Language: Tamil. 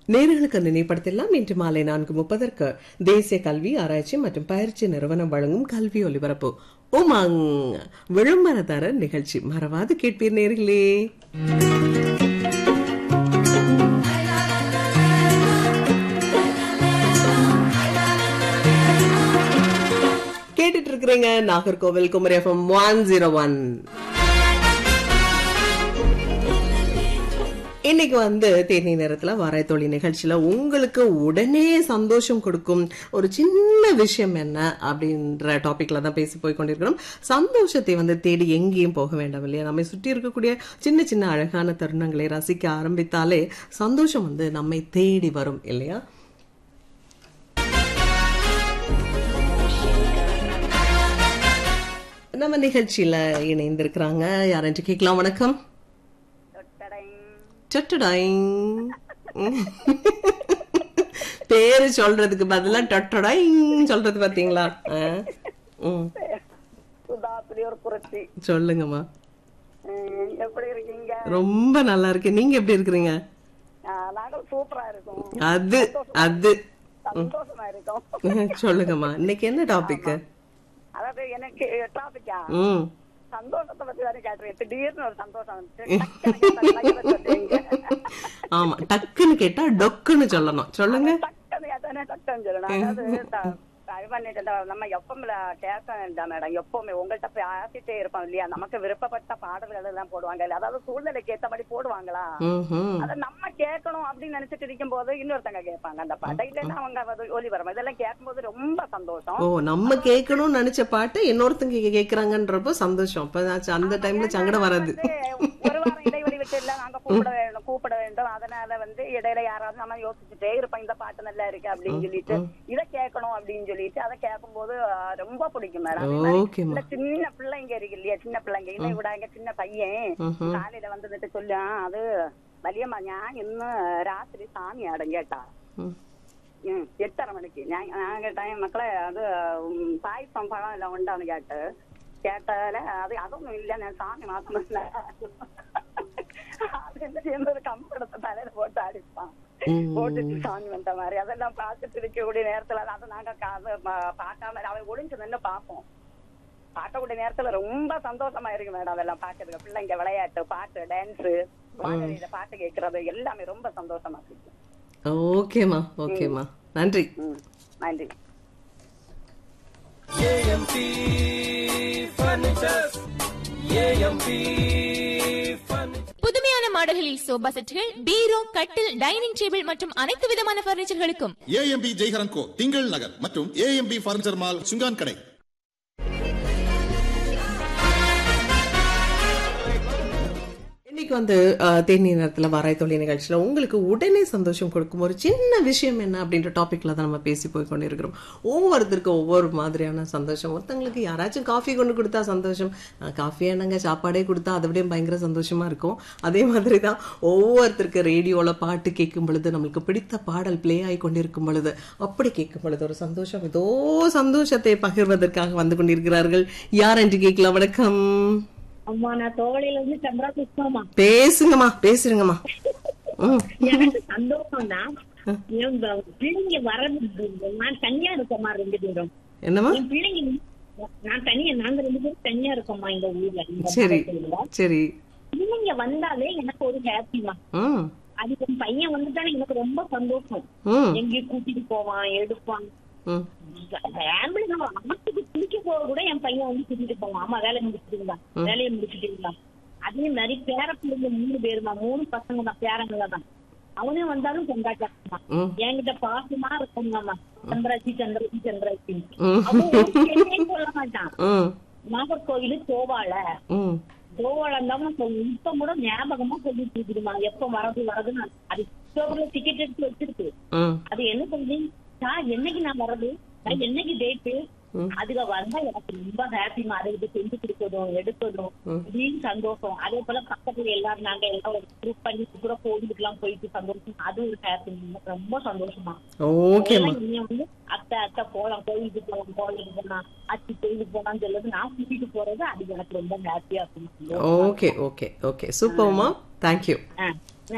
நேர்களுக்கு நினைப்படுத்தலாம் இன்று மாலை நான்கு முப்பதற்கு தேசிய கல்வி ஆராய்ச்சி மற்றும் பயிற்சி நிறுவனம் வழங்கும் கல்வி ஒலிபரப்பு உமாங் விளம்பரதாரர் நிகழ்ச்சி மறவாது கேட்பீர் நேர்களே கேட்டுட்டு இருக்கிறீங்க Nagercoil Kumari FM one zero one இன்னைக்கு வந்து தேனி நேரத்துல வாராய்த்தோழி நிகழ்ச்சியில உங்களுக்கு உடனே சந்தோஷம் கொடுக்கும் ஒரு சின்ன விஷயம் என்ன அப்படின்ற டாபிக்ல தான் பேசி போய் கொண்டிருக்கிறோம் சந்தோஷத்தை வந்து தேடி எங்கேயும் போக வேண்டாம் இல்லையா நம்மை சுற்றி இருக்கக்கூடிய சின்ன சின்ன அழகான தருணங்களை ரசிக்க ஆரம்பித்தாலே சந்தோஷம் வந்து நம்மை தேடி வரும் இல்லையா நம்ம நிகழ்ச்சியில இணைந்திருக்கிறாங்க யாரென்று கேட்கலாம் வணக்கம் டொட்டடாயிங் பேரு சொல்றதுக்கு பதிலா டொட்டடாயிங் சொல்றது பாத்தீங்களா ஆ, ம். சுதா புலியூர் குறிச்சி சொல்லுங்கம்மா உம், எப்படி இருக்கீங்க ரொம்ப நல்லா இருக்கு நீங்க எப்படி இருக்கிறீங்க ஆ, நாங்கள் சூப்பரா இருக்கோம் அது அது சந்தோஷமா இருக்கோம் சொல்லுங்கம்மா இன்னைக்கு என்ன டாபிக் அதாவது எனக்கு டாபிக்கா ம் சந்தோஷத்தை பத்தி தானே கேட்டுறேன் திடீர்னு ஒரு சந்தோஷம் வந்துச்சு டக்குனு கேட்டா டக்குனு சொல்றீங்க. ஆமா டக்குன்னு கேட்டா டொக்குன்னு சொல்லணும் சொல்லுங்க டக்குனு கேட்டானே டக்குன்னு சொல்லணும் அதாவது த- இது பண்ணிட்டு இந்த நம்ம எப்பவுமே கேட்க வேண்டாம் மேடம் எப்பவுமே உங்கள்கிட்ட பேசிட்டே இருப்போம் இல்லையா நமக்கு விருப்பப்பட்ட பாடல்கள் எல்லாம் போடுவாங்க இல்ல அதாவது சூழ்நிலைக்கு ஏத்த மாதிரி போடுவாங்களா ம்ஹும். அத நம்ம கேட்கணும் அப்படின்னு நினைச்சிட்டு இருக்கும் போது இன்னொருத்தங்க கேட்பாங்க அந்த பாட்டை இல்லைன்னா அவங்க வந்து ஒலிபரம் இதெல்லாம் கேட்கும்போது ரொம்ப சந்தோஷம் ஓ நம்ம கேட்கணும்னு நினைச்ச பாட்டு இன்னொருத்தங்க கே- கேக்குறாங்கன்றப்போ சந்தோஷம் அப்ப நான் அந்த டைம்ல சங்கடம் வராது வந்து ஒரு வாரம் இடைவெளி விட்டு இல்ல நாங்க கூப்பிட வேண்டும் கூப்பிட வேண்டும் அதனால வந்து இடையில யாராவது நம்ம யோசிச்சுட்டே இருப்போம் இந்த பாட்டு நல்லா இருக்கு அப்படின்னு சொல்லிட்டு இத கேட்கணும் அப்படின்னு சொல்லிட்டு அதை கேட்கும்போது ஆஹ், ரொம்ப பிடிக்கும் மேடம் ஓகேம்மா இந்த சின்ன பிள்ளைங்க இருக்கு இல்லையா சின்ன பிள்ளைங்க இல்லை விட எங்க சின்ன பையன் ம்ஹும். காலையில வந்துட்டு சொல்லும் அது വലിയമ്മ ഞാൻ ഇന്ന് രാത്രി സാമി ആടും കേട്ടാ ம். ഉം, എട്ടര മണിക്ക് ഞാൻ ഞാൻ കേട്ടാ മക്കളെ അത് ഉം, പായസം പഴം എല്ലാം ഉണ്ടാന്ന് കേട്ട് കേട്ടാല് അത് അതൊന്നും ഇല്ല ഞാൻ സാമി മാത്രമല്ല അതെന്ത് ചെയ്യുന്നത് കമ്പെടുത്ത് തലയിൽ போட்டு அடிப்பான் ம். போட்டுட்டு சாமி வந்த மாதிரி அதெல்லாம் பார்த்துட்டு இருக்கக்கூடிய நேரத்துல அதை நாங்க கா- அது பா- பார்க்காம அவன் ஒளிஞ்சு நின்று பார்ப்போம் பார்க்கக்கூடிய நேரத்துல ரொம்ப சந்தோஷமா இருக்கு மேடம் அதெல்லாம் பாக்குறதுக்கு பிள்ளைங்க விளையாட்டு பாட்டு டான்ஸ் வானொலியில பாட்டு கேட்கறது எல்லாமே ரொம்ப சந்தோஷமா இருக்கு ஓகேம்மா ஓகேம்மா நன்றி ம், நன்றி புதுமையான மாடல்களில் சோபா செட்டுகள் பீரோ கட்டில் டைனிங் டேபிள் மற்றும் அனைத்து விதமான பர்னிச்சர்களுக்கும் ஏஎம்பி ஜெய்ஹரன் கோ திங்கள் நகர் மற்றும் ஏஎம்பி பர்னிச்சர் மால் சுங்கான் கடை இன்னைக்கு வந்து அஹ், தேனி நேரத்துல வாராய் தொழில் நிகழ்ச்சியில உங்களுக்கு உடனே சந்தோஷம் கொடுக்கும் ஒரு சின்ன விஷயம் என்ன அப்படின்ற டாபிக்ல தான் நம்ம பேசி போய் கொண்டிருக்கிறோம் ஒவ்வொருத்தருக்கும் ஒவ்வொரு மாதிரியான சந்தோஷம் ஒருத்தங்களுக்கு யாராச்சும் காஃபி கொண்டு கொடுத்தா சந்தோஷம் காஃபி என்னங்க சாப்பாடே கொடுத்தா அதை விட பயங்கர சந்தோஷமா இருக்கும் அதே மாதிரி தான் ஒவ்வொருத்தருக்கு ரேடியோல பாட்டு கேட்கும் பொழுது நம்மளுக்கு பிடித்த பாடல் ப்ளே ஆகி கொண்டிருக்கும் பொழுது அப்படி கேட்கும் பொழுது ஒரு சந்தோஷம் ஏதோ சந்தோஷத்தை பகிர்வதற்காக வந்து கொண்டிருக்கிறார்கள் யார் என்று கேட்கலாம் வணக்கம் அம்மா நான் தோழையில இருந்து சந்திரா பேசுறோமா பேசுங்கம்மா பேசுங்கம்மா ம் எனக்கு சந்தோஷம் தான் என் ப- பிள்ளைங்க வரது நான் தனியா இருக்கோமா ரெண்டு பேரும் என்னம்மா என் பிள்ளைங்க நான் தனியா நாங்க ரெண்டு பேரும் தனியா இருக்கோமா இந்த ஊர்ல இந்த சரி பக்கத்துல. சரி பிள்ளைங்க வந்தாலே எனக்கு ஒரு ஹாப்பிமா ம் அது என் பையன் வந்துட்டாலே எனக்கு ரொம்ப சந்தோஷம் ம் எங்கேயும் கூட்டிட்டு போவான் எடுப்பான் ம் ஆம்புலன்ஸ் அம்மாத்துக்கு குளிக்க போக கூட என் பையன் வந்து கூட்டிட்டு போவான் அம்மா வேலை முடிச்சிட்டீங்களா வேலையை முடிச்சிட்டீங்களா அதே மாதிரி பேர பிள்ளைங்க மூணு பேருமா மூணு பசங்க தான் பேரங்கள தான் அவனே வந்தாலும் கொண்டாட்டான் ம். என்கிட்ட பாசமா இருக்குங்கம்மா சந்திராட்சி சந்திராட்சி சந்திராட்சி ம். அவன் ஒரு கேள்வியே சொல்ல மாட்டான் ம் நாகர்கோவிலு கோவால ம் கோவால தான் சொல்லு இப்ப கூட ஞாபகமா சொல்லிட்டு இருக்குதுமா எப்ப வரது வரதுன்னு அது டிக்கெட் எடுத்து வச்சிருக்கு ம் அது என்ன சொல்லி சார் என்னைக்கு நான் வர்றது நான் என்னைக்கு டேட்டு அதுல வந்தா எனக்கு ரொம்ப ஹாப்பிமா அதை இது செஞ்சு கொடுக்கணும் எடுக்கணும் அப்படின்னு சந்தோஷம் அதே போல பக்கத்துல எல்லாரும் நாங்க எல்லாம் ஒரு குரூப் பண்ணி கூட கோவிலுக்கு எல்லாம் போயிட்டு சந்தோஷம் அது ஒரு ஹாப்பி ரொம்ப சந்தோஷமா ஓகேம்மா நீங்க வந்து அத்தை அத்தை போலாம் கோயிலுக்கு போலாம் கோயிலுக்கு போலாம் அத்தி கோயிலுக்கு போலாம்னு சொல்றது நான் கூட்டிட்டு போறது அது எனக்கு ரொம்ப ஹாப்பியா இருக்கும் ஓகே ஓகே ஓகே சூப்பர்மா தேங்க்யூ ஆ